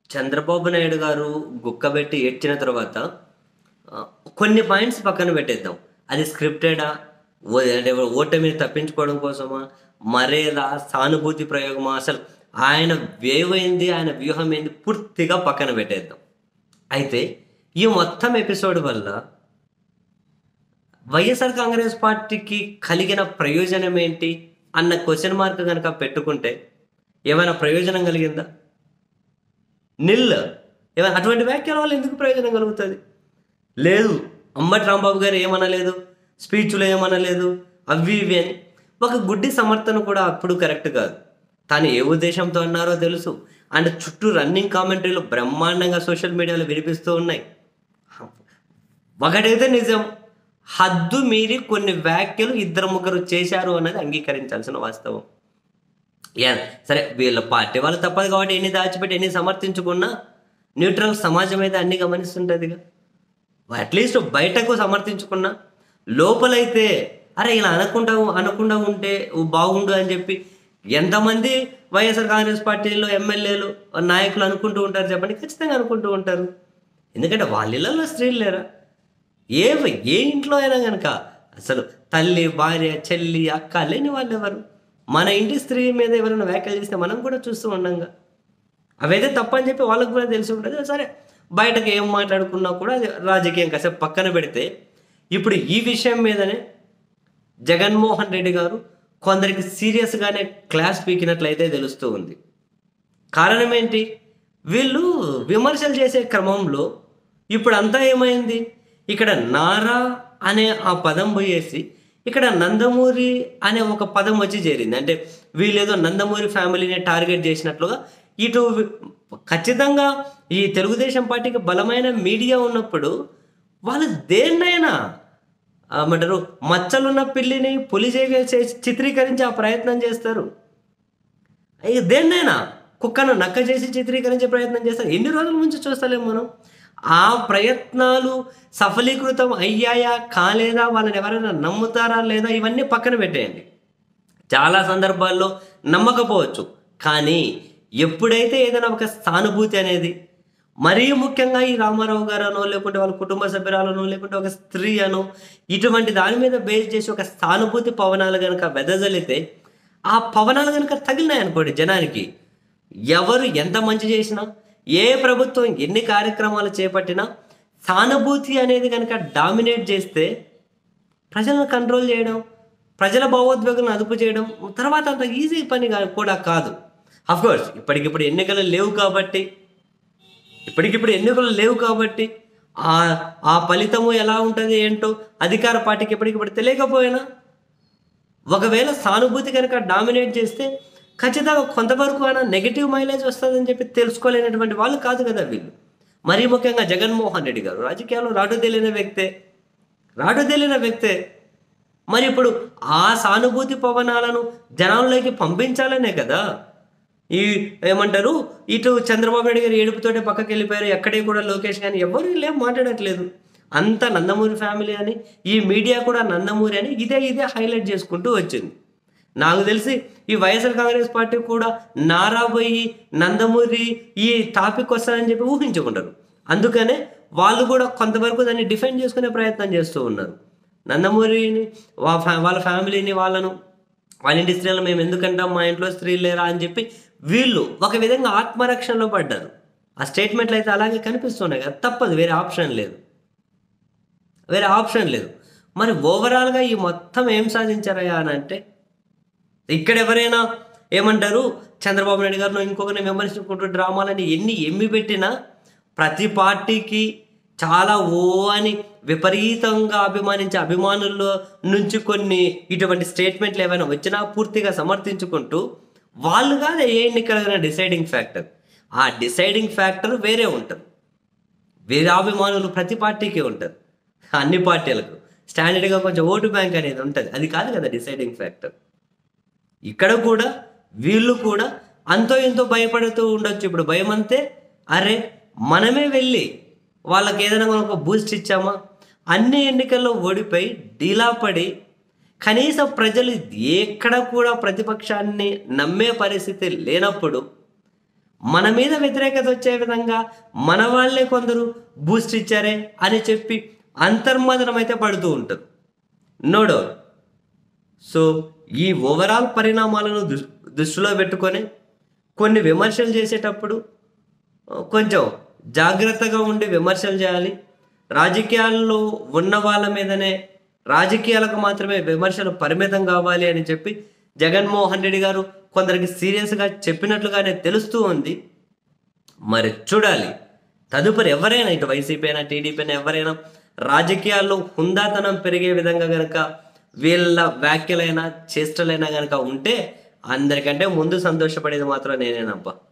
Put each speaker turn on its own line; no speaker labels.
చంద్రబాబు నాయుడు గారు గుక్కబెట్టి ఏడ్చిన తర్వాత ఆ, కొన్ని పాయింట్స్ పక్కన పెట్టేద్దాం అది స్క్రిప్టెడా ఓ- అంటే ఓటమిని తప్పించుకోవడం కోసమా మరేదా సానుభూతి ప్రయోగమా అసలు ఆయన వేవ్ ఏంది ఆయన వ్యూహం ఏంది పూర్తిగా పక్కన పెట్టేద్దాం అయితే ఈ మొత్తం ఎపిసోడ్ వల్ల వైఎస్ఆర్ కాంగ్రెస్ పార్టీకి కలిగిన ప్రయోజనం ఏంటి అన్న క్వశ్చన్ మార్క్ కనుక పెట్టుకుంటే ఏమైనా ప్రయోజనం కలిగిందా నిల్ ఏమైనా అటువంటి వ్యాఖ్యల వల్ల ఎందుకు ప్రయోజనం కలుగుతుంది లేదు అంబటి రాంబాబు గారు ఏమనలేదు స్పీచ్లో ఏమనలేదు అవి ఇవి అని ఒక గుడ్డి సమర్థన కూడా అప్పుడు కరెక్ట్ కాదు తాను ఏ ఉద్దేశంతో అన్నారో తెలుసు అండ్ చుట్టూ రన్నింగ్ కామెంటరీలు బ్రహ్మాండంగా సోషల్ మీడియాలో వినిపిస్తూ ఉన్నాయి ఒకటైతే నిజం హద్దు మీరి కొన్ని వ్యాఖ్యలు ఇద్దరు ముగ్గురు చేశారు అన్నది అంగీకరించాల్సిన వాస్తవం యా సరే వీళ్ళ పార్టీ వాళ్ళు తప్పదు కాబట్టి ఎన్ని దాచిపెట్టి ఎన్ని సమర్థించుకున్నా న్యూట్రల్ సమాజం అయితే అన్ని గమనిస్తుంటుందిగా అట్లీస్ట్ బయటకు సమర్థించుకున్నా లోపలైతే అరే ఇలా అనకుండా అనకుండా ఉంటే బాగుండు అని చెప్పి ఎంతమంది వైఎస్ఆర్ కాంగ్రెస్ పార్టీలో ఎమ్మెల్యేలు నాయకులు అనుకుంటూ ఉంటారు చెప్పండి ఖచ్చితంగా అనుకుంటూ ఉంటారు ఎందుకంటే వాళ్ళ ఇళ్ళలో స్త్రీలు లేరా ఏ ఏ ఇంట్లో అయినా కనుక అసలు తల్లి భార్య చెల్లి అక్క లేని వాళ్ళు ఎవరు మన ఇంటి స్త్రీ మీద ఎవరైనా వ్యాఖ్యలు చేస్తే మనం కూడా చూస్తూ ఉండంగా అవైతే తప్పని చెప్పి వాళ్ళకు కూడా తెలిసి ఉంటుంది సరే బయటకు ఏం మాట్లాడుకున్నా కూడా అది రాజకీయం కాసేపు పక్కన పెడితే ఇప్పుడు ఈ విషయం మీదనే జగన్మోహన్ రెడ్డి గారు కొందరికి సీరియస్గానే క్లాస్ పీకినట్లయితే తెలుస్తూ ఉంది కారణం ఏంటి వీళ్ళు విమర్శలు చేసే క్రమంలో ఇప్పుడు అంతా ఏమైంది ఇక్కడ నారా అనే ఆ పదం పోయేసి ఇక్కడ నందమూరి అనే ఒక పదం వచ్చి చేరింది అంటే వీళ్ళేదో నందమూరి ఫ్యామిలీని టార్గెట్ చేసినట్లుగా ఇటు వి- ఖచ్చితంగా ఈ తెలుగుదేశం పార్టీకి బలమైన మీడియా ఉన్నప్పుడు వాళ్ళు దేన్నైనా ఏమంటారు మచ్చలున్న పిల్లిని పులి చేసే చిత్రీకరించి ఆ ప్రయత్నం చేస్తారు ఇక దేన్నైనా కుక్కను నక్క చేసి చిత్రీకరించే ప్రయత్నం చేస్తారు ఎన్ని రోజుల నుంచి చూస్తలేం మనం ఆ ప్రయత్నాలు సఫలీకృతం అయ్యాయా కాలేదా వాళ్ళని ఎవరైనా నమ్ముతారా లేదా ఇవన్నీ పక్కన పెట్టేయండి చాలా సందర్భాల్లో నమ్మకపోవచ్చు కానీ ఎప్పుడైతే ఏదైనా ఒక సానుభూతి అనేది మరీ ముఖ్యంగా ఈ రామారావు గారనో లేకుంటే వాళ్ళ కుటుంబ సభ్యురాలనో లేకుంటే ఒక స్త్రీ అనో ఇటువంటి దాని మీద బేస్ చేసి ఒక సానుభూతి పవనాలు కనుక వెదజల్లితే ఆ పవనాలు కనుక తగిలినాయి అనుకోండి జనానికి ఎవరు ఎంత మంచి చేసినా ఏ ప్రభుత్వం ఎన్ని కార్యక్రమాలు చేపట్టినా సానుభూతి అనేది కనుక డామినేట్ చేస్తే ప్రజలను కంట్రోల్ చేయడం ప్రజల భావోద్వేగాలను అదుపు చేయడం తర్వాత అంత ఈజీ పని కా- కూడా కాదు కోర్స్ ఇప్పటికిప్పుడు ఎన్నికలు లేవు కాబట్టి ఇప్పటికిప్పుడు ఎన్నికలు లేవు కాబట్టి ఆ ఆ ఫలితము ఎలా ఉంటుంది ఏంటో అధికార పార్టీకి ఇప్పటికిప్పుడు తెలియకపోయినా ఒకవేళ సానుభూతి కనుక డామినేట్ చేస్తే ఖచ్చితంగా కొంతవరకు అయినా నెగిటివ్ మైలేజ్ వస్తుందని చెప్పి తెలుసుకోలేనటువంటి వాళ్ళు కాదు కదా వీళ్ళు మరీ ముఖ్యంగా జగన్మోహన్ రెడ్డి గారు రాజకీయాల్లో రాటు తెలియని వ్యక్తే రాటు తెలియని వ్యక్తే మరి ఇప్పుడు ఆ సానుభూతి పవనాలను జనాల్లోకి పంపించాలనే కదా ఈ ఏమంటారు ఇటు చంద్రబాబు నాయుడు గారు ఏడుపుతోటే పక్కకి వెళ్ళిపోయారు ఎక్కడే కూడా లోకేష్ కానీ ఎవరు ఏం మాట్లాడట్లేదు అంత నందమూరి ఫ్యామిలీ అని ఈ మీడియా కూడా నందమూరి అని ఇదే ఇదే హైలైట్ చేసుకుంటూ వచ్చింది నాకు తెలిసి ఈ వైఎస్ఆర్ కాంగ్రెస్ పార్టీ కూడా నారాబోయి నందమూరి ఈ టాపిక్ వస్తారని చెప్పి ఊహించుకుంటారు అందుకనే వాళ్ళు కూడా కొంతవరకు దాన్ని డిఫెండ్ చేసుకునే ప్రయత్నం చేస్తూ ఉన్నారు నందమూరిని వా- ఫ్యా- వాళ్ళ ఫ్యామిలీని వాళ్ళను వాళ్ళ ఇంటి స్త్రీలను మేము ఎందుకంటాం మా ఇంట్లో స్త్రీలు లేరా అని చెప్పి వీళ్ళు ఒక విధంగా ఆత్మరక్షణలో పడ్డారు ఆ స్టేట్మెంట్లు అయితే అలాగే కనిపిస్తున్నాయి కదా తప్పదు వేరే ఆప్షన్ లేదు వేరే ఆప్షన్ లేదు మరి ఓవరాల్గా ఈ మొత్తం ఏం సాధించారయ్యా అని అంటే ఇక్కడ ఎవరైనా ఏమంటారు చంద్రబాబు నాయుడు గారిని ఇంకొకరిని విమర్శించుకుంటూ డ్రామాలని ఎన్ని ఎమ్మి పెట్టినా ప్రతి పార్టీకి చాలా ఓ అని విపరీతంగా అభిమానించే అభిమానుల్లో నుంచి కొన్ని ఇటువంటి స్టేట్మెంట్లు ఏమైనా వచ్చినా పూర్తిగా సమర్థించుకుంటూ వాళ్ళు కాదు ఏ ఎన్నికలైనా డిసైడింగ్ ఫ్యాక్టర్ ఆ డిసైడింగ్ ఫ్యాక్టర్ వేరే ఉంటుంది వేరే అభిమానులు ప్రతి పార్టీకి ఉంటారు అన్ని పార్టీలకు స్టాండర్డ్గా కొంచెం ఓటు బ్యాంక్ అనేది ఉంటుంది అది కాదు కదా డిసైడింగ్ ఫ్యాక్టర్ ఇక్కడ కూడా వీళ్ళు కూడా అంతో ఇంతో భయపడుతూ ఉండొచ్చు ఇప్పుడు భయం అంతే అరే మనమే వెళ్ళి వాళ్ళకి ఏదైనా మనం ఒక బూస్ట్ ఇచ్చామా అన్ని ఎన్నికల్లో ఓడిపోయి డీలా పడి కనీసం ప్రజలు ఎక్కడ కూడా ప్రతిపక్షాన్ని నమ్మే పరిస్థితి లేనప్పుడు మన మీద వ్యతిరేకత వచ్చే విధంగా మన వాళ్ళే కొందరు బూస్ట్ ఇచ్చారే అని చెప్పి అంతర్మదనం అయితే పడుతూ ఉంటుంది నో డౌట్ సో ఈ ఓవరాల్ పరిణామాలను దృ- దృష్టిలో పెట్టుకొని కొన్ని విమర్శలు చేసేటప్పుడు ఆ, కొంచెం జాగ్రత్తగా ఉండి విమర్శలు చేయాలి రాజకీయాల్లో ఉన్న వాళ్ళ మీదనే రాజకీయాలకు మాత్రమే విమర్శలు పరిమితం కావాలి అని చెప్పి జగన్మోహన్ రెడ్డి గారు కొందరికి సీరియస్గా చెప్పినట్లుగానే తెలుస్తూ ఉంది మరి చూడాలి తదుపరి ఎవరైనా ఇటు వైసీపీ అయినా టీడీపీ అయినా ఎవరైనా రాజకీయాల్లో హుందాతనం పెరిగే విధంగా గనక వీళ్ళ వ్యాఖ్యలైనా చేష్టలైనా గనక ఉంటే అందరికంటే ముందు సంతోషపడేది మాత్రం నేనేనబ్బా